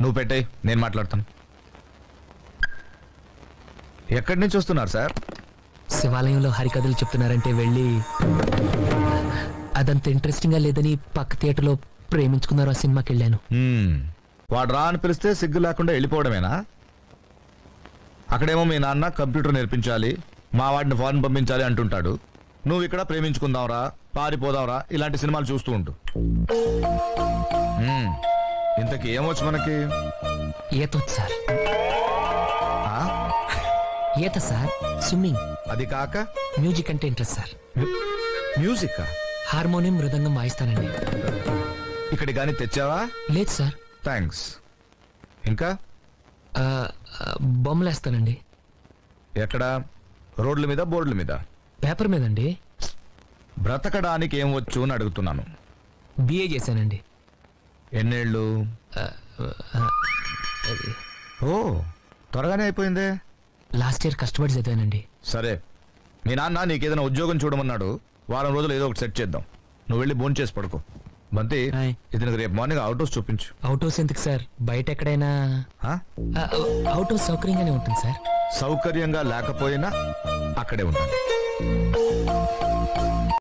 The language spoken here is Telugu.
నువ్వు పెట్టాయి నేను మాట్లాడతాను ఎక్కడి నుంచి వస్తున్నారు సార్ శివాలయంలో హరికథలు చెప్తున్నారంటే వెళ్ళి అదంత ఇంట్రెస్టింగ్ గా లేదని పక్క థియేటర్లో ప్రేమించుకున్నారు ఆ సినిమాకి వెళ్ళాను హ్మ్. వాడు రా అని పిలిస్తే సిగ్గు లేకుండా వెళ్ళిపోవడమేనా అక్కడేమో మీ నాన్న కంప్యూటర్ నేర్పించాలి మా వాడిని ఫారెన్ పంపించాలి అంటుంటాడు నువ్వు ఇక్కడ ప్రేమించుకుందాంరా పారిపోదాంరా ఇలాంటి సినిమాలు చూస్తూ ఉంటూ హ్మ్. ఇంతకీ ఏమొచ్చు మనకి ఈత వచ్చు సార్ ఆ? ఈత సార్ స్విమ్మింగ్ అది కాక మ్యూజిక్ అంటే ఇంట్రెస్ట్ సార్ మ్యూ- మ్యూజిక్ హార్మోనియం మృదంగం వాయిస్తానండి ఇక్కడికి కానీ తెచ్చావా లేదు సార్ థ్యాంక్స్ ఇంకా ఆ, ఆ, బొమ్మలేస్తానండి ఎక్కడ రోడ్ల మీద బోర్డుల మీద పేపర్ మీదండి బ్రతకడానికి ఏం వచ్చు అని అడుగుతున్నాను బిఏ చేశానండి ఎన్నేళ్ళు ఆ, ఆ, అది ఓ త్వరగానే అయిపోయిందే లాస్ట్ ఇయర్ కష్టపడి చదివానండి సరే మీ నాన్న నీకేదైనా ఉద్యోగం చూడమన్నాడు వారం రోజులు ఏదో ఒకటి సెట్ చేద్దాం నువ్వు వెళ్ళి భోంచేసి చేసి పడుకో బంతి హాయ్. ఇది నీకు రేపు మార్నింగ్ అవుట్ హౌస్ చూపించు అవుట్ హౌస్ ఎందుకు సార్ బయట ఎక్కడైనా ఆ? ఆ, అవుట్ హౌస్ సౌకర్యంగానే ఉంటుంది సార్ సౌకర్యంగా లేకపోయినా అక్కడే ఉండాలి